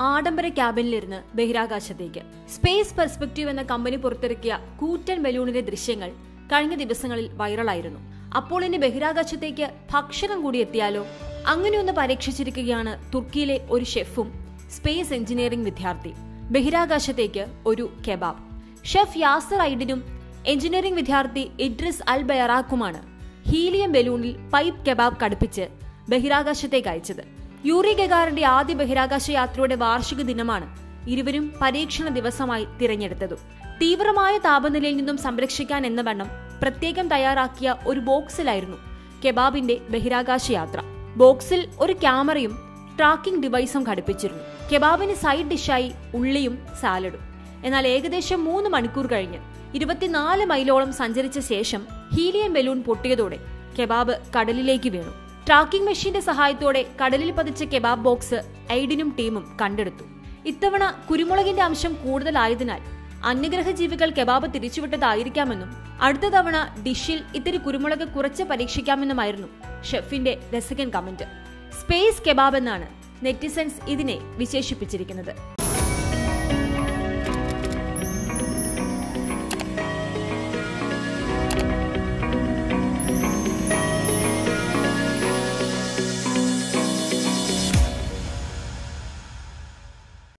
ആഡംബര ക്യാബിനിലിരുന്ന് ബഹിരാകാശത്തേക്ക് സ്പേസ് പെർസ്പെക്റ്റീവ് എന്ന കമ്പനി പുറത്തിറക്കിയ കൂറ്റൻ ബലൂണിന്റെ ദൃശ്യങ്ങൾ കഴിഞ്ഞ ദിവസങ്ങളിൽ വൈറലായിരുന്നു അപ്പോൾ ഇനി ബഹിരാകാശത്തേക്ക് ഭക്ഷണം കൂടി എത്തിയാലോ അങ്ങനെയൊന്ന് പരീക്ഷിച്ചിരിക്കുകയാണ് തുർക്കിയിലെ ഒരു ഷെഫും സ്പേസ് എഞ്ചിനീയറിംഗ് വിദ്യാർത്ഥി ബഹിരാകാശത്തേക്ക് ഒരു കെബാബ് ഷെഫ് യാസർ ഐഡിനും എഞ്ചിനീയറിംഗ് വിദ്യാർത്ഥി ഇഡ്രിസ് അൽ ബയറാക്കുമാണ് ഹീലിയം ബലൂണിൽ പൈപ്പ് കെബാബ് കടുപ്പിച്ച് ബഹിരാകാശത്തേക്ക് അയച്ചത് യൂറി ഗഗാറിന്റെ ആദ്യ ബഹിരാകാശ യാത്രയുടെ വാർഷിക ദിനമാണ് ഇരുവരും പരീക്ഷണ ദിവസമായി തിരഞ്ഞെടുത്തതും തീവ്രമായ താപനിലയിൽ നിന്നും സംരക്ഷിക്കാൻ എന്ന വണ്ണം പ്രത്യേകം തയ്യാറാക്കിയ ഒരു ബോക്സിലായിരുന്നു കെബാബിന്റെ ബഹിരാകാശ യാത്ര ബോക്സിൽ ഒരു ക്യാമറയും ട്രാക്കിംഗ് ഡിവൈസും ഘടിപ്പിച്ചിരുന്നു കെബാബിന് സൈഡ് ഡിഷായി ഉള്ളിയും സാലഡും എന്നാൽ ഏകദേശം മൂന്ന് മണിക്കൂർ കഴിഞ്ഞ് ഇരുപത്തിനാല് മൈലോളം സഞ്ചരിച്ച ശേഷം ഹീലിയം ബലൂൺ പൊട്ടിയതോടെ കെബാബ് കടലിലേക്ക് വീണു ട്രാക്കിംഗ് മെഷീന്റെ സഹായത്തോടെ കടലിൽ പതിച്ച കെബാബ് ബോക്സ് ഐഡിനും ടീമും കണ്ടെടുത്തു ഇത്തവണ കുരുമുളകിന്റെ അംശം കൂടുതലായതിനാൽ അന്യഗ്രഹ ജീവികൾ കെബാബ് തിരിച്ചുവിട്ടതായിരിക്കാമെന്നും അടുത്ത തവണ ഡിഷിൽ ഇത്തിരി കുരുമുളക് കുറച്ച് പരീക്ഷിക്കാമെന്നുമായിരുന്നു ഷെഫിന്റെ രസകൻ കമന്റ് സ്പേസ് കെബാബ് എന്നാണ് നെറ്റിസൻസ് ഇതിനെ വിശേഷിപ്പിച്ചിരിക്കുന്നത്